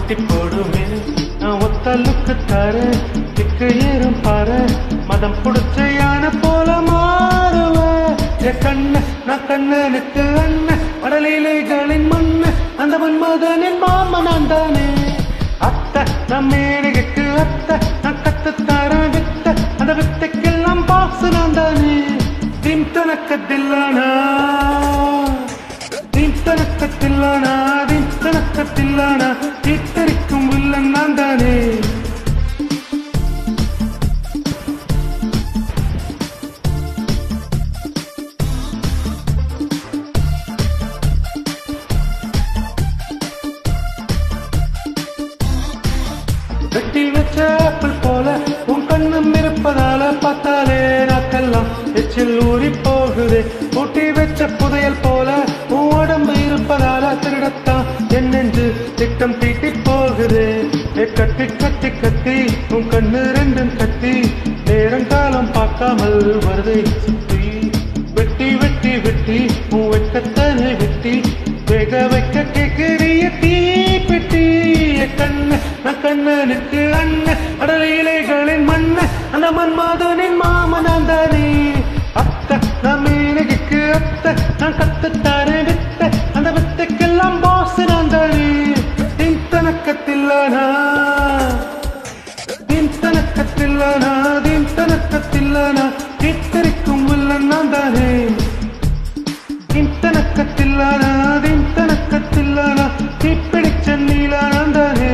கட்டி போடுவேன் நான் ஒத்தலுக்கு தரேன் திக்கு ஏறும் பாரு மதம் புடிச்ச யானை போல மாறுவேன் என் கண்ண நான் கண்ணனுக்கு அண்ணன் வடலிலைகளின் மண்ணு அந்த மன்மதனின் மாமன் நான் தானே அத்தை நம்ம மேனகைக்கு அத்தை நான் கத்து தரேன் வித்த அந்த வித்தைக்கெல்லாம் பாசு நான் தானே திம் தனக்கத்தில்லானா திம் தனக்கத்தில்லானா திம் தனக்கத்தில்லானா தீத்தரிக்கும் வில்லன் நான் தானே வெட்டி வச்ச ஆப்பிள் போல உன் கண்ணும் இருப்பதால பார்த்தாலே நாக்கெல்லாம் எச்சில் ஊறி போகுது பூட்டி வச்ச புதையல் போல உன் உடம்பு இருப்பதால திருடத்தான் என் நெஞ்சு திட்டம் தீட்டி போகுது ஏ கத்தி கத்தி கத்தி உன் கண்ணு ரெண்டும் கத்தி நேரங்காலம் பார்க்காமல் வருதை சுத்தி வெட்டி வெட்டி வெட்டி உன் வெட்டத்தனை வெட்டி வேக வைக்க கேக்குறிய தீ பெட்டி கண்ண நான் கண்ணனுக்கு அண்ணன் அடலிலைகளின் மண்ண அந்த மன்மாதனின் மாமனான் தானே அத்தை நான் மேனகைக்கு அத்தை நான் கத்துத்தாரேன் வித்த அந்த வித்தைக்கெல்லாம் பாஸ் நான் தானே தின் தனக்கத்தில்லானா தின் தனக்கத்தில்லானா தின் தனக்கத்தில்லானா தீத்தரிக்கும் வில்லன் நான் தானே தின் தனக்கத்தில்லானா தின் தனக்கத்தில்லானா தீப்பிடிச்ச நீலா நான் தானே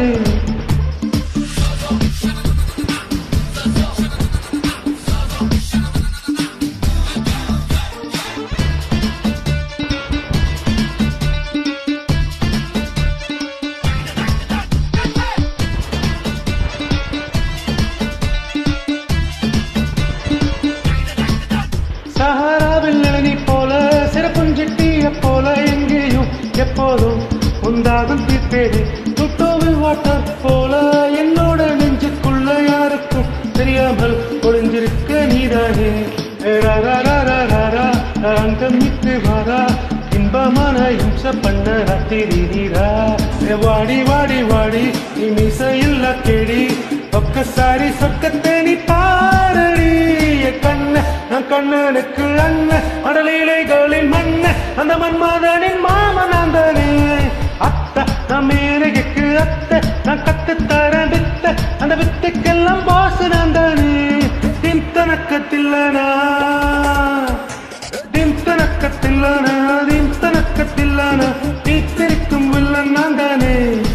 சஹாராவில் இளநீ போல சிறப்புஞ்சிட்டிய போல எங்கேயும் எப்போதும் உந்தாகும் தீர்ப்பேது துட்டோவில் வாட்டர் போல என்னோட நெஞ்சுக்குள்ள யாருக்கும் தெரியாமல் ஒளிஞ்சிருக்க நீதானே அங்கம் விட்டு வாரா இன்பமான இம்ச பண்ண ராத்திரி நீரா ஏ வாடி வாடி வாடி நீ மிச இல்ல கேடி ஒக்கசாரி சொர்க்கத்தை நீ பாரடி என் கண்ண நான் கண்ணனுக்கு அண்ணன் அடலிலைகளின் மண்ண அந்த மன்மதனின் மாமன் நான் தானே அத்தை நான் மேனகைக்கு அத்தை நான் கத்து தரேன் வித்த அந்த வித்தைக்கெல்லாம் பாசு நான் தானே தின் தனக்கத்தில்லனா தின் தனக்கத்தில்லனா தின் தனக்கத்தில்லனா தீத்திருக்கும் வில்லன் நான் தானே